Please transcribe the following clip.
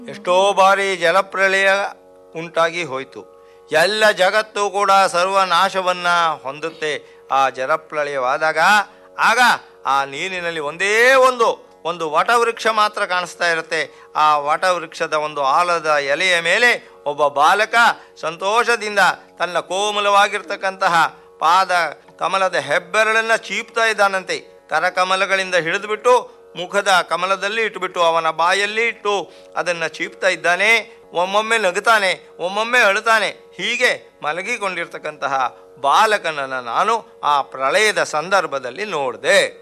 ಎಷ್ಟೋ ಬಾರಿ ಜಲಪ್ರಳಯ ಉಂಟಾಗಿ ಹೋಯಿತು ಎಲ್ಲ ಜಗತ್ತು ಕೂಡ ಸರ್ವನಾಶವನ್ನ ಹೊಂದುತ್ತೆ ಆ ಜಲಪ್ರಳಯವಾದಾಗ ಆಗ ಆ ನೀರಿನಲ್ಲಿ ಒಂದೇ ಒಂದು ಒಂದು ವಟವೃಕ್ಷ ಮಾತ್ರ ಕಾಣಿಸ್ತಾ ಇರುತ್ತೆ ಆ ವಟವೃಕ್ಷದ ಒಂದು ಆಲದ ಎಲೆಯ ಮೇಲೆ ಒಬ್ಬ ಬಾಲಕ ಸಂತೋಷದಿಂದ ತನ್ನ ಕೋಮಲವಾಗಿರ್ತಕ್ಕಂತಹ ಪಾದ ಕಮಲದ ಹೆಬ್ಬೆರಳನ್ನ ಚೀಪ್ತಾ ಇದ್ದಾನಂತೆ ಕರಕಮಲಗಳಿಂದ ಹಿಡಿದುಬಿಟ್ಟು ಮುಖದ ಕಮಲದಲ್ಲಿ ಇಟ್ಟುಬಿಟ್ಟು ಅವನ ಬಾಯಲ್ಲಿ ಇಟ್ಟು ಅದನ್ನು ಚೀಪ್ತಾ ಇದ್ದಾನೆ ಒಮ್ಮೊಮ್ಮೆ ನಗುತ್ತಾನೆ ಒಮ್ಮೊಮ್ಮೆ ಅಳುತ್ತಾನೆ ಹೀಗೆ ಮಲಗಿಕೊಂಡಿರ್ತಕ್ಕಂತಹ ಬಾಲಕನನ್ನು ನಾನು ಆ ಪ್ರಳಯದ ಸಂದರ್ಭದಲ್ಲಿ ನೋಡಿದೆ